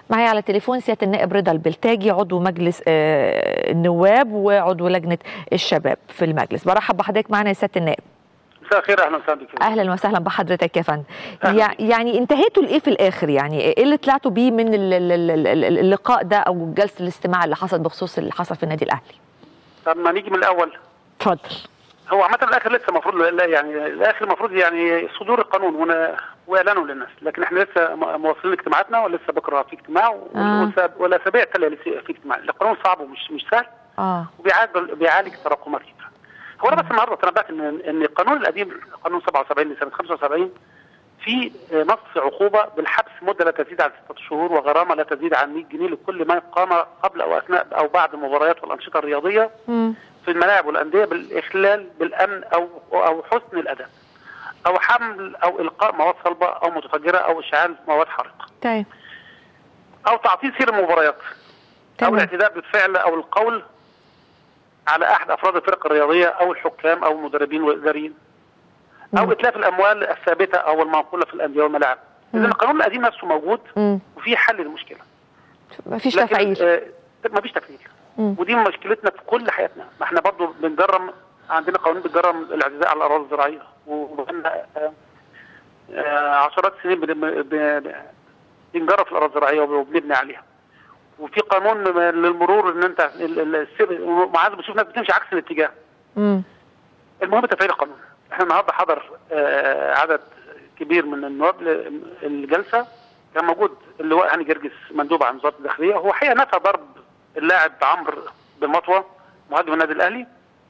معايا على التليفون سياده النائب رضا البلتاجي عضو مجلس آه، النواب وعضو لجنه الشباب في المجلس برحب بحضرتك معانا يا سياده النائب مساء الخير اهلا وسهلا بك اهلا وسهلا بحضرتك يا فندم أهلاً يع- يعني انتهيتوا لايه في الاخر يعني ايه اللي طلعتوا بيه من ال- ال- ال- ال- اللقاء ده او جلسه الاستماع اللي حصل بخصوص اللي حصل في النادي الاهلي طب ما نيجي من الاول اتفضل هو عامة الاخر لسه المفروض لا يعني الاخر المفروض يعني صدور القانون ون- واعلانه للناس لكن احنا لسه م- مواصلين اجتماعاتنا ولسه بكره في اجتماع آه. والأساب- والاسابيع التاليه لسه في اجتماع القانون صعب ومش مش سهل اه وبيعالج بيعالج تراكمات كتير هو انا بس النهارده تنبأت ان ان القانون القديم قانون 77 لسنه 75 في نص عقوبه بالحبس مده لا تزيد عن ستة شهور وغرامه لا تزيد عن 100 جنيه لكل من قام قبل او اثناء او بعد المباريات والانشطه الرياضيه مم. في الملاعب والانديه بالاخلال بالامن او او حسن الاداء او حمل او القاء مواد صلبه او متفجره او اشعال مواد حارقه طيب او تعطيل سير المباريات او تمام الاعتداء بالفعل او القول على احد افراد الفرق الرياضيه او الحكام او المدربين والاداريين او مم. اتلاف الاموال الثابته او المنقوله في الانديه والملاعب اذا مم. القانون القديم نفسه موجود مم. وفي حل للمشكله مفيش لكن تفعيل آه ما فيش تفعيل مم. ودي مشكلتنا في كل حياتنا ما احنا برضو بنجرم عندنا قوانين بتجرم الاعتداء على الاراضي الزراعيه وبقالنا آه، آه، عشرات السنين بن- ب- ب- بنجرب في الاراضي الزراعيه وبنبني عليها وفي قانون للمرور ان انت ال- ال- السير معاذ بشوف ناس بتمشي عكس الاتجاه مم. المهم تفعيل القانون احنا النهارده حضر آه، عدد كبير من النواب ل- الجلسه كان موجود اللواء هاني جرجس مندوب عن وزاره الداخليه هو حقيقه نفى ضرب اللاعب عمرو بالمطوه مهاجم النادي الاهلي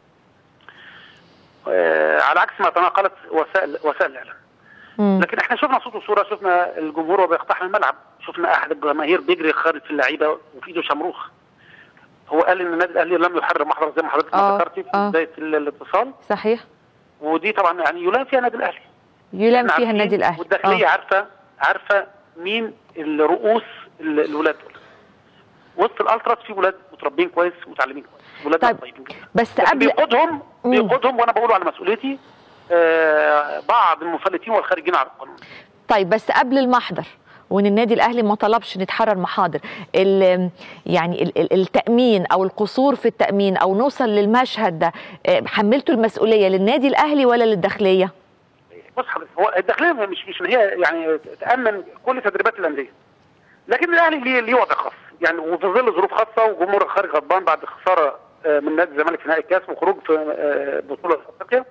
آه، على عكس ما تناقلت وسائل وسائل الاعلام مم. لكن احنا شفنا صوت وصوره شفنا الجمهور وهو بيقتحم الملعب شفنا احد الجماهير بيجري خارج في اللعيبه وفي ايده شمروخ هو قال ان النادي الاهلي لم يحرر محضر زي ما حضرتك آه، ما ذكرتي في آه. بدايه ال- الاتصال صحيح ودي طبعا يعني يلام فيها النادي الاهلي يلام إحنا فيها عارفين النادي الاهلي والداخليه آه. عارفه عارفه مين الرؤوس ال- الولاد دول وسط الالتراس في ولاد متربين كويس ومتعلمين كويس ولاد طيب، طيبين جدا بس لكن قبل بيقودهم مم. بيقودهم وانا بقوله على مسؤوليتي آه بعض المفلتين والخارجين على القانون طيب بس قبل المحضر وان النادي الاهلي ما طلبش نتحرر محاضر ال- يعني ال- ال- التامين او القصور في التامين او نوصل للمشهد ده آه، حملتوا المسؤوليه للنادي الاهلي ولا للداخليه بص حضرتك هو الداخليه مش مش ان هي يعني تامن كل تدريبات الانديه لكن الاهلي ليه ليه وضع خاص يعني وفي ظل ظروف خاصه وجمهور خارج غضبان بعد خساره آه، من نادي الزمالك في نهائي الكاس وخروج في آه، بطوله افريقيا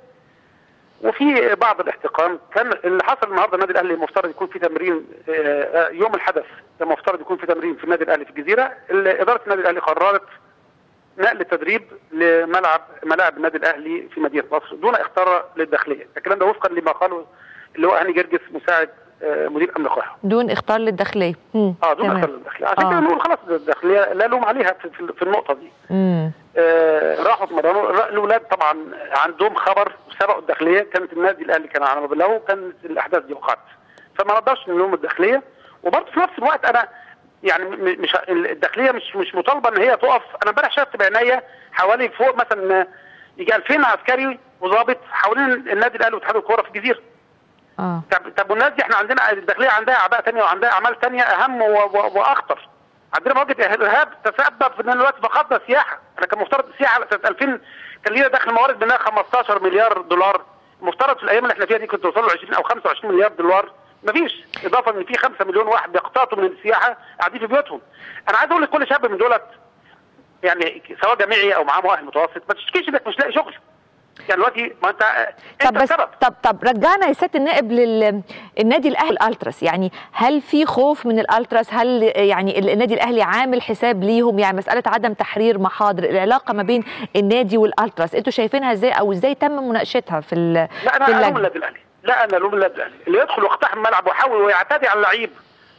وفي بعض الاحتقان كان اللي حصل النهارده النادي الاهلي المفترض يكون في تمرين آه، آه، يوم الحدث كان المفترض يكون في تمرين في النادي الاهلي في الجزيره ال- اداره النادي الاهلي قررت نقل التدريب لملعب ملاعب النادي الاهلي في مدينه نصر دون اختار للداخليه الكلام ده وفقا لما قاله اللي هو هاني جرجس مساعد آه، مدير امن القاهره دون اختار للداخليه مم. اه دون تمام. اختار للداخليه عشان آه. كده نقول خلاص الداخليه لا لوم عليها في, في, في النقطه دي مم. آه راحوا اتمرنوا را- الاولاد طبعا عندهم خبر وسبقوا الداخليه كانت النادي الاهلي كان على ما بلغوا وكانت الاحداث دي وقعت فما نقدرش نلوم الداخليه وبرضه في نفس الوقت انا يعني م- مش الداخليه مش مش مطالبه ان هي تقف انا امبارح شفت بعينيا حوالي فوق مثلا يجي 2000 عسكري وضابط حوالين النادي الاهلي واتحاد الكوره في الجزيره اه طب طب والناس دي احنا عندنا الداخليه عندها اعباء ثانيه وعندها اعمال ثانيه اهم و- و- واخطر عندنا مواجهه ارهاب تسبب في ان دلوقتي فقدنا سياحه انا كان مفترض السياحه سنه 2000 كان لينا دخل موارد منها 15 مليار دولار المفترض في الايام اللي احنا فيها دي كنت توصل له 20 او 25 مليار دولار مفيش اضافه ان في 5 مليون واحد بيقتطوا من السياحه قاعدين في بيوتهم انا عايز اقول لكل شاب من دولت يعني سواء جامعي او معاه مؤهل متوسط ما تشتكيش انك مش لاقي شغل يعني دلوقتي ما انت طب انت بس السبب طب طب رجعنا يا سياده النائب للنادي الاهلي الالتراس يعني هل في خوف من الالتراس هل يعني النادي الاهلي عامل حساب ليهم يعني مساله عدم تحرير محاضر العلاقه ما بين النادي والالتراس انتوا شايفينها ازاي او ازاي تم مناقشتها في ال- لا في انا الوم اللجنه النادي الاهلي لا انا الوم النادي الاهلي اللي يدخل ويقتحم الملعب ويحاول ويعتدي على اللعيب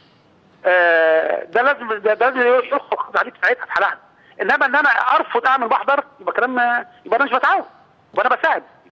آه ده لازم ده, ده لازم يخرج عليك ساعتها في حالها انما ان انا ارفض اعمل محضر يبقى كلام يبقى انا مش بتعاون وانا بساعد